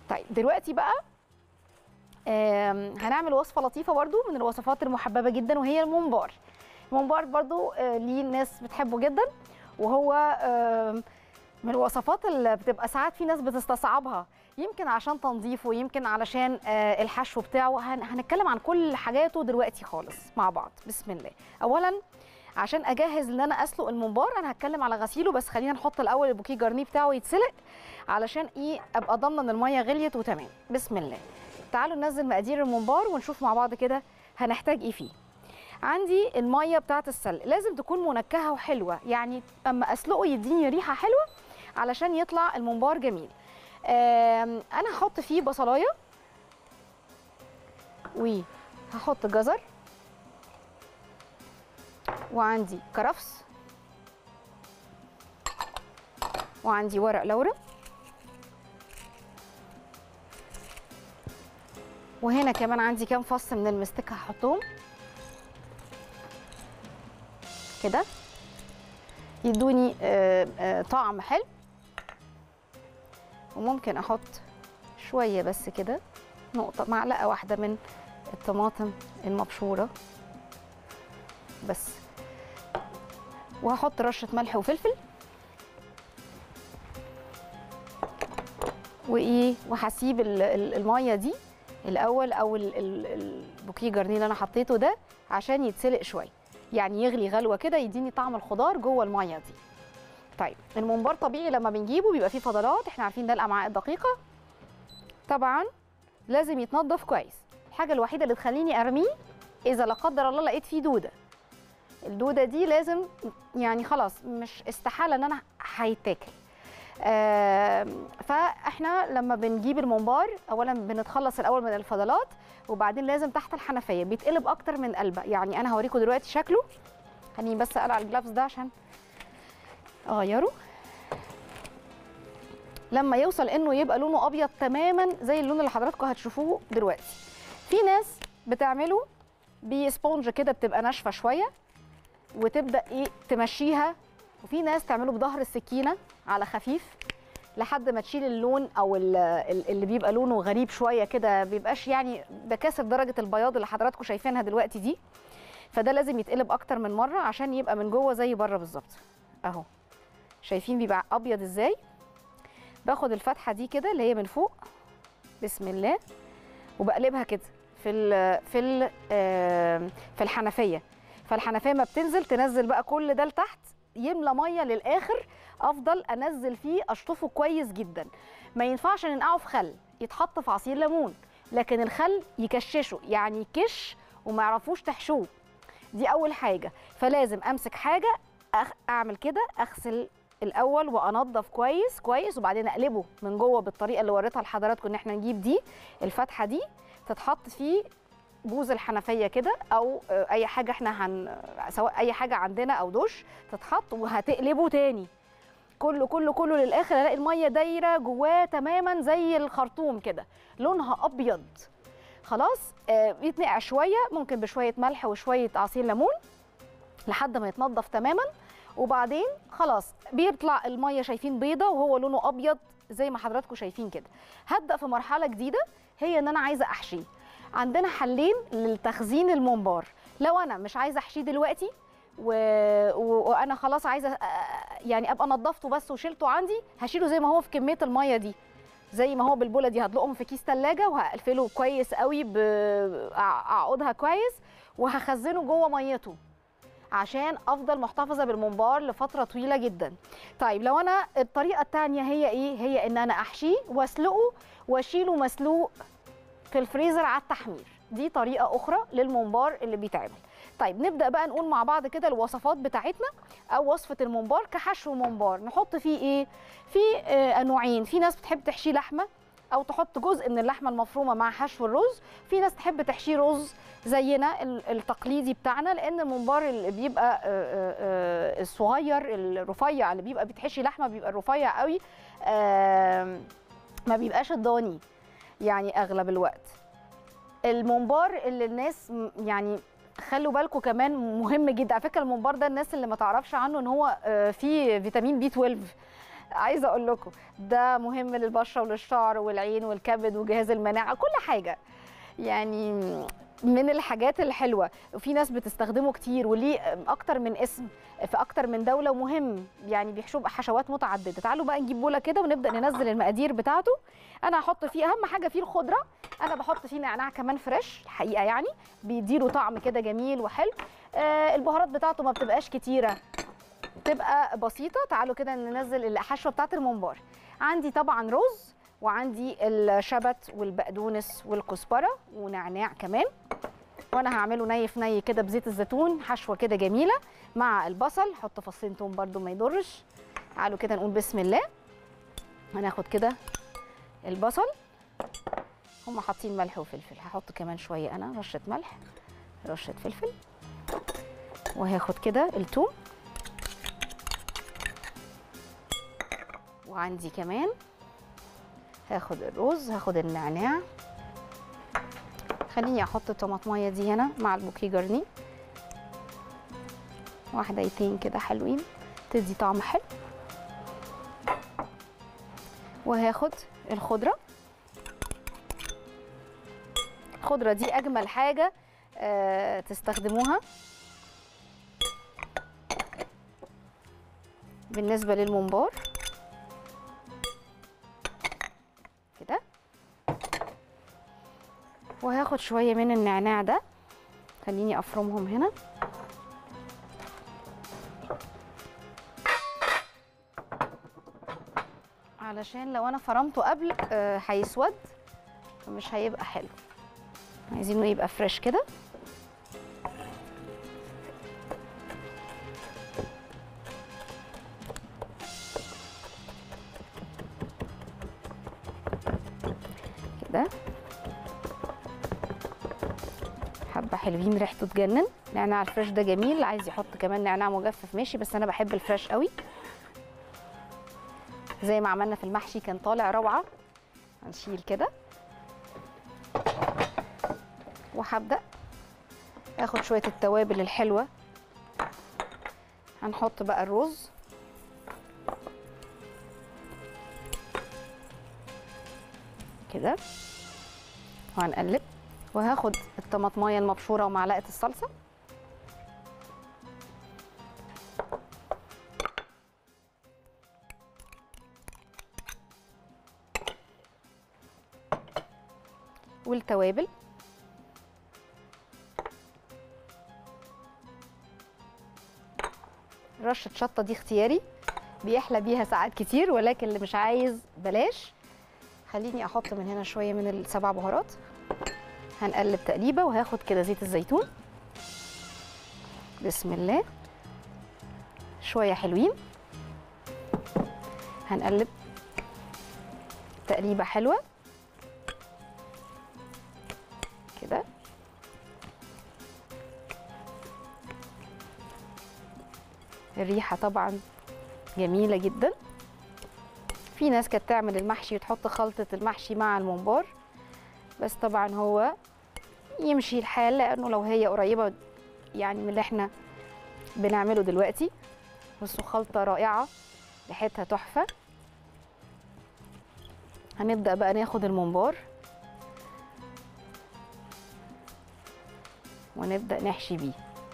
طيب دلوقتي بقى آم، هنعمل وصفه لطيفه برضو من الوصفات المحببه جدا وهي الممبار الممبار برضو آه، ليه ناس بتحبه جدا وهو آم، من الوصفات اللي بتبقى ساعات في ناس بتستصعبها يمكن عشان تنظيفه يمكن علشان آه، الحشو بتاعه هن- هنتكلم عن كل حاجاته دلوقتي خالص مع بعض بسم الله اولا عشان اجهز ان انا اسلق الممبار انا هتكلم على غسيله بس خلينا نحط الاول البوكيه جرنيه بتاعه يتسلق علشان ايه ابقى ضامنه ان الميه غليت وتمام بسم الله تعالوا ننزل مقادير الممبار ونشوف مع بعض كده هنحتاج ايه فيه عندي الميه بتاعه السلق لازم تكون منكهه وحلوه يعني اما اسلقه يديني ريحه حلوه علشان يطلع الممبار جميل آم، انا هحط فيه بصلايه وهحط جزر وعندي كرفس وعندي ورق لورا وهنا كمان عندي كام فص من المستكه هحطهم كده يدوني آه، آه، طعم حلو وممكن احط شويه بس كده نقطه معلقه واحده من الطماطم المبشوره بس وهحط رشه ملح وفلفل وايه وهسيب ال- ال- الميه دي الاول او ال- ال- البوكيه جرنيه اللي انا حطيته ده عشان يتسلق شويه يعني يغلي غلوه كده يديني طعم الخضار جوه الميه دي طيب الممبار طبيعي لما بنجيبه بيبقى فيه فضلات احنا عارفين ده الامعاء الدقيقه طبعا لازم يتنضف كويس الحاجه الوحيده اللي تخليني ارميه اذا لا قدر الله لقيت فيه دوده الدوده دي لازم يعني خلاص مش استحاله ان انا هيتاكل آم، فاحنا لما بنجيب الممبار اولا بنتخلص الاول من الفضلات وبعدين لازم تحت الحنفيه بيتقلب اكتر من قلبه يعني انا هوريكم دلوقتي شكله خليني بس اقلع الجلافز ده عشان اغيره لما يوصل انه يبقى لونه ابيض تماما زي اللون اللي حضراتكم هتشوفوه دلوقتي في ناس بتعمله بسبونج كده بتبقى ناشفه شويه وتبدا ايه تمشيها وفي ناس تعمله بظهر السكينه على خفيف لحد ما تشيل اللون او ال- ال- اللي بيبقى لونه غريب شويه كده بيبقاش يعني بكاسر درجه البياض اللي حضراتكم شايفينها دلوقتي دي فده لازم يتقلب اكتر من مره عشان يبقى من جوه زي بره بالظبط اهو شايفين بيبقى ابيض ازاي باخد الفتحه دي كده اللي هي من فوق بسم الله وبقلبها كده في ال في ال آم، في الحنفيه فالحنفيه ما بتنزل تنزل بقى كل ده لتحت يملى ميه للاخر افضل انزل فيه اشطفه كويس جدا ما ينفعش ننقعه في خل يتحط في عصير ليمون لكن الخل يكششه يعني يكش وما يعرفوش تحشوه دي اول حاجه فلازم امسك حاجه أخ... اعمل كده اغسل الاول وانضف كويس كويس وبعدين اقلبه من جوه بالطريقه اللي وريتها لحضراتكم ان احنا نجيب دي الفتحه دي تتحط فيه بوز الحنفيه كده او آه، اي حاجه احنا هن سواء اي حاجه عندنا او دش تتحط وهتقلبه تاني كله كله كله للاخر الاقي الميه دايره جواه تماما زي الخرطوم كده لونها ابيض خلاص آه، يتنقع شويه ممكن بشويه ملح وشويه عصير ليمون لحد ما يتنضف تماما وبعدين خلاص بيطلع الميه شايفين بيضه وهو لونه ابيض زي ما حضراتكم شايفين كده هبدا في مرحله جديده هي ان انا عايزه احشيه عندنا حلين للتخزين الممبار لو انا مش عايزه احشيه دلوقتي و... و... وانا خلاص عايزه أ- يعني ابقى نضفته بس وشيلته عندي هشيله زي ما هو في كميه الميه دي زي ما هو بالبوله دي هدلقهم في كيس ثلاجه وهقفله كويس قوي باعقدها كويس وهخزنه جوه ميته عشان افضل محتفظه بالممبار لفتره طويله جدا طيب لو انا الطريقه الثانيه هي ايه هي ان انا احشيه واسلقه واشيله مسلوق في الفريزر على التحمير دي طريقه اخرى للممبار اللي بيتعمل طيب نبدا بقى نقول مع بعض كده الوصفات بتاعتنا او وصفه الممبار كحشو ممبار نحط فيه ايه في آه نوعين في ناس بتحب تحشيه لحمه او تحط جزء من اللحمه المفرومه مع حشو الرز في ناس تحب تحشيه رز زينا ال- التقليدي بتاعنا لان الممبار اللي بيبقى آه، آه، آه، الصغير الرفيع اللي بيبقى بيتحشي لحمه بيبقى الرفيع قوي آم، ما بيبقاش الضاني يعني اغلب الوقت الممبار اللي الناس م- يعني خلوا بالكم كمان مهم جدا على فكره الممبار ده الناس اللي ما تعرفش عنه ان هو آه، فيه فيتامين بي 12 عايزه اقول لكم ده مهم للبشره وللشعر والعين والكبد وجهاز المناعه كل حاجه يعني من الحاجات الحلوه وفي ناس بتستخدمه كتير وليه اكتر من اسم في اكتر من دوله ومهم يعني بيحشوا حشوات متعدده تعالوا بقى نجيب بوله كده ونبدا ننزل المقادير بتاعته انا هحط فيه اهم حاجه فيه الخضره انا بحط فيه نعناع كمان فريش الحقيقه يعني بيديله طعم كده جميل وحلو آه البهارات بتاعته ما بتبقاش كتيره تبقى بسيطه تعالوا كده ننزل الحشوه بتاعه الممبار عندي طبعا رز وعندي الشبت والبقدونس والكزبره ونعناع كمان وانا هعمله ني في ني كده بزيت الزيتون حشوه كده جميله مع البصل حط فصين توم برده ما يضرش تعالوا كده نقول بسم الله هناخد كده البصل هم حاطين ملح وفلفل هحط كمان شويه انا رشه ملح رشه فلفل وهاخد كده التوم وعندي كمان هاخد الرز هاخد النعناع خليني احط الطماطمايه دي هنا مع البوكي جرني واحدتين كده حلوين تدي طعم حلو وهاخد الخضره الخضره دي اجمل حاجه أه تستخدموها بالنسبه للممبار كده وهاخد شويه من النعناع ده خليني افرمهم هنا علشان لو انا فرمته قبل آه، هيسود فمش هيبقى حلو عايزينه يبقى فريش كده كده حبه حلوين ريحته تجنن نعناع الفريش ده جميل عايز يحط كمان نعناع مجفف ماشي بس انا بحب الفريش قوي زي ما عملنا في المحشي كان طالع روعه هنشيل كده وهبدا اخد شويه التوابل الحلوه هنحط بقى الرز كده وهنقلب وهاخد الطماطمايه المبشوره ومعلقه الصلصه والتوابل رشه شطه دي اختياري بيحلى بيها ساعات كتير ولكن اللي مش عايز بلاش خليني احط من هنا شويه من السبع بهارات هنقلب تقليبه وهاخد كده زيت الزيتون بسم الله شويه حلوين هنقلب تقليبه حلوه كده الريحه طبعا جميله جدا في ناس كانت تعمل المحشي وتحط خلطه المحشي مع الممبار بس طبعا هو يمشي الحال لانه لو هي قريبه يعني من اللي احنا بنعمله دلوقتي بصوا خلطه رائعه ريحتها تحفه هنبدا بقى ناخد الممبار ونبدا نحشي بيه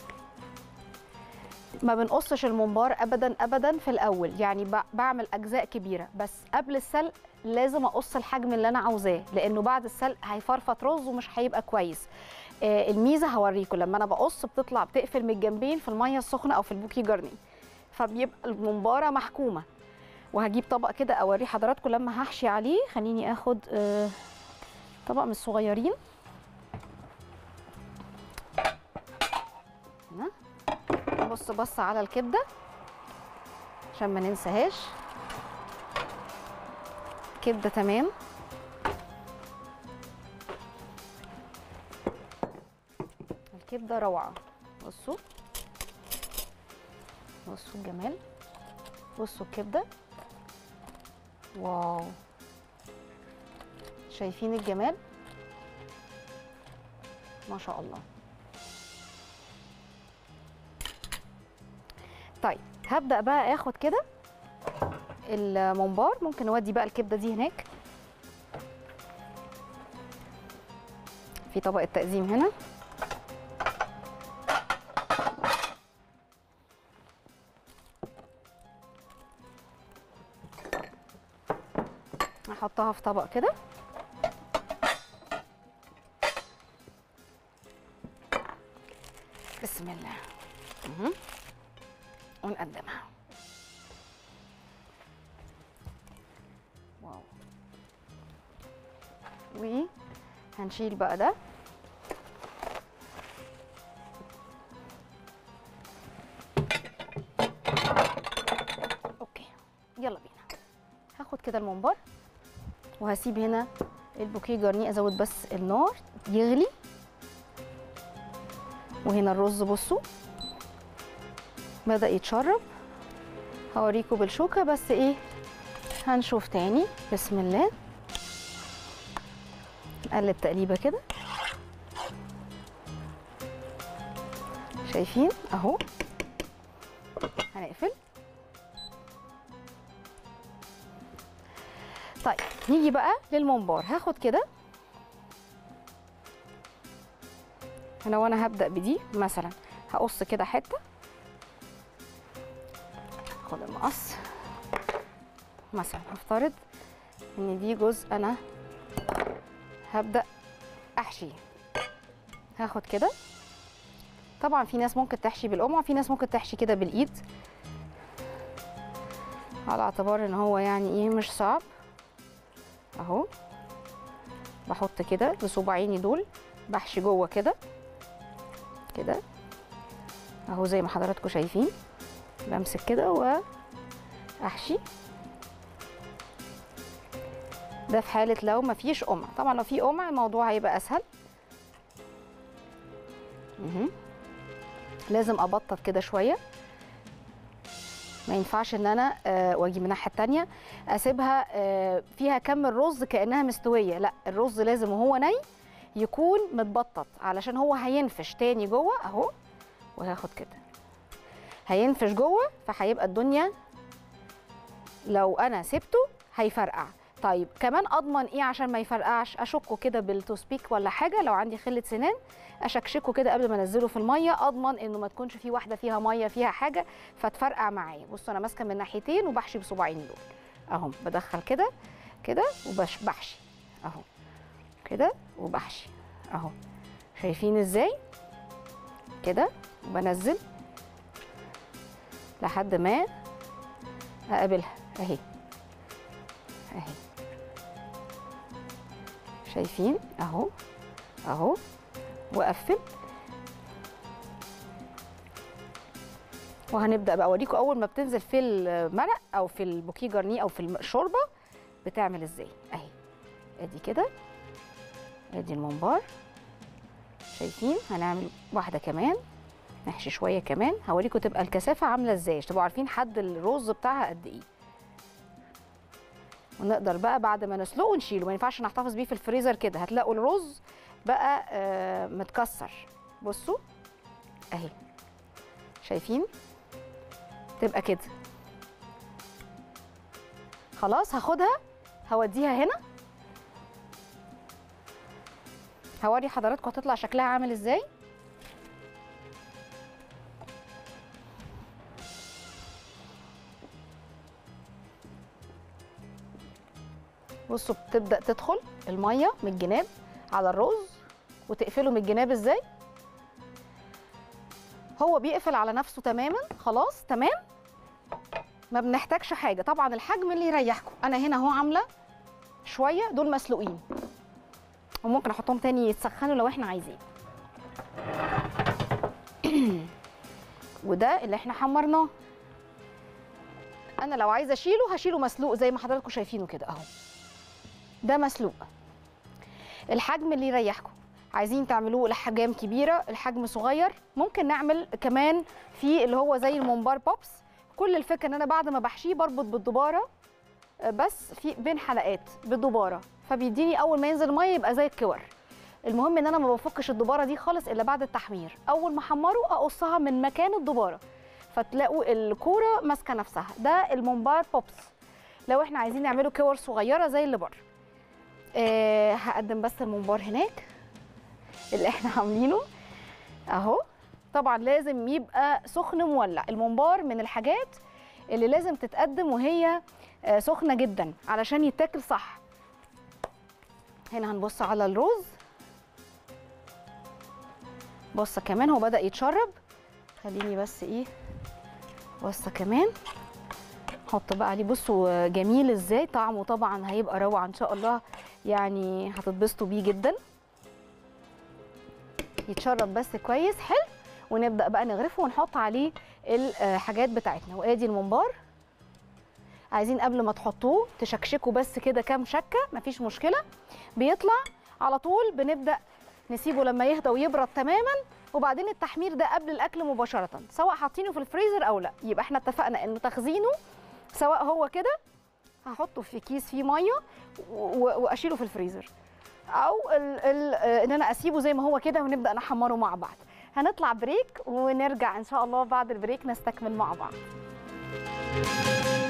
ما بنقصش الممبار ابدا ابدا في الاول يعني ب- بعمل اجزاء كبيره بس قبل السلق لازم اقص الحجم اللي انا عاوزاه لانه بعد السلق هيفرفط رز ومش هيبقى كويس آه الميزه هوريكم لما انا بقص بتطلع بتقفل من الجنبين في الميه السخنه او في البوكي جرني فبيبقى الممباره محكومه وهجيب طبق كده اوريه حضراتكم لما هحشي عليه خليني اخد آه طبق من الصغيرين هنا بص بص على الكبده عشان ما ننساهاش كبده تمام الكبده روعه بصوا بصوا الجمال بصوا الكبده واو شايفين الجمال ما شاء الله طيب هبدا بقى اخد كده الممبار ممكن نودي بقى الكبده دي هناك في طبق التقديم هنا نحطها في طبق كده بسم الله مهم. ونقدمها واو وهنشيل بقى ده اوكي يلا بينا هاخد كده الممبار وهسيب هنا البوكيه جرنيه ازود بس النار يغلي وهنا الرز بصوا بدأ يتشرب هوريكم بالشوكة بس ايه هنشوف تاني بسم الله نقلب تقليبة كده شايفين اهو هنقفل طيب نيجي بقى للممبار هاخد كده لو انا هبدا بدي مثلا هقص كده حته خد المقص مثلا هفترض ان دي جزء انا هبدا احشيه هاخد كده طبعا في ناس ممكن تحشي بالقمع في ناس ممكن تحشي كده بالايد على اعتبار ان هو يعني ايه مش صعب اهو بحط كده بصباعيني دول بحشي جوه كده كده اهو زي ما حضراتكم شايفين بمسك كده واحشي ده في حاله لو مفيش قمع طبعا لو في قمع الموضوع هيبقى اسهل مهم. لازم ابطط كده شويه ما ينفعش ان انا آه واجي من الناحيه التانيه اسيبها آه فيها كم الرز كانها مستويه لا الرز لازم وهو ني يكون متبطط علشان هو هينفش تاني جوه اهو وهاخد كده هينفش جوه فهيبقى الدنيا لو انا سبته هيفرقع طيب كمان اضمن ايه عشان ما يفرقعش اشكه كده بالتوسبيك ولا حاجه لو عندي خله سنان اشكشكه كده قبل ما انزله في الميه اضمن انه ما تكونش في واحده فيها ميه فيها حاجه فتفرقع معايا بصوا انا ماسكه من ناحيتين وبحشي بصباعين دول اهو بدخل كده كده وبحشي اهو كده وبحشي اهو شايفين ازاي كده وبنزل لحد ما اقابلها اهي اهي شايفين اهو اهو واقفل وهنبدا بقى اوريكم اول ما بتنزل في المرق او في البوكيه جرنيه او في الشوربه بتعمل ازاي اهي ادي كده ادي الممبار شايفين هنعمل واحده كمان نحشي شويه كمان هوريكم تبقى الكثافه عامله ازاي عشان تبقوا عارفين حد الرز بتاعها قد ايه ونقدر بقى بعد ما نسلقه نشيله ما ينفعش نحتفظ بيه في الفريزر كده هتلاقوا الرز بقى آه متكسر بصوا اهي شايفين تبقى كده خلاص هاخدها هوديها هنا هوري حضراتكم هتطلع شكلها عامل ازاي بصوا بتبدا تدخل الميه من الجناب على الرز وتقفله من الجناب ازاي هو بيقفل على نفسه تماما خلاص تمام ما بنحتاجش حاجه طبعا الحجم اللي يريحكم انا هنا اهو عامله شويه دول مسلوقين وممكن احطهم تاني يتسخنوا لو احنا عايزين وده اللي احنا حمرناه انا لو عايزه اشيله هشيله مسلوق زي ما حضراتكم شايفينه كده اهو ده مسلوق الحجم اللي يريحكم عايزين تعملوه لحجام كبيره الحجم صغير ممكن نعمل كمان في اللي هو زي الممبار بوبس كل الفكره ان انا بعد ما بحشيه بربط بالدباره بس في بين حلقات بالدباره فبيديني اول ما ينزل الميه يبقى زي الكور المهم ان انا ما بفكش الدباره دي خالص الا بعد التحمير اول ما احمره اقصها من مكان الدباره فتلاقوا الكوره ماسكه نفسها ده الممبار بوبس لو احنا عايزين نعمله كور صغيره زي اللي بره آه هقدم بس الممبار هناك اللي احنا عاملينه اهو طبعا لازم يبقى سخن مولع الممبار من الحاجات اللي لازم تتقدم وهي آه، سخنه جدا علشان يتاكل صح هنا هنبص على الرز بصه كمان هو بدا يتشرب خليني بس ايه بصه كمان حط بقى عليه بصوا جميل ازاي طعمه طبعا هيبقى روعه ان شاء الله يعني هتتبسطوا بيه جدا يتشرب بس كويس حلو ونبدا بقى نغرفه ونحط عليه الحاجات بتاعتنا وادي الممبار عايزين قبل ما تحطوه تشكشكوا بس كده كام شكه مفيش مشكله بيطلع على طول بنبدا نسيبه لما يهدى ويبرد تماما وبعدين التحمير ده قبل الاكل مباشره سواء حاطينه في الفريزر او لا يبقى احنا اتفقنا انه تخزينه سواء هو كده هحطه في كيس فيه ميه و- واشيله في الفريزر او ال ال ان انا اسيبه زي ما هو كده ونبدا نحمره مع بعض هنطلع بريك ونرجع ان شاء الله بعد البريك نستكمل مع بعض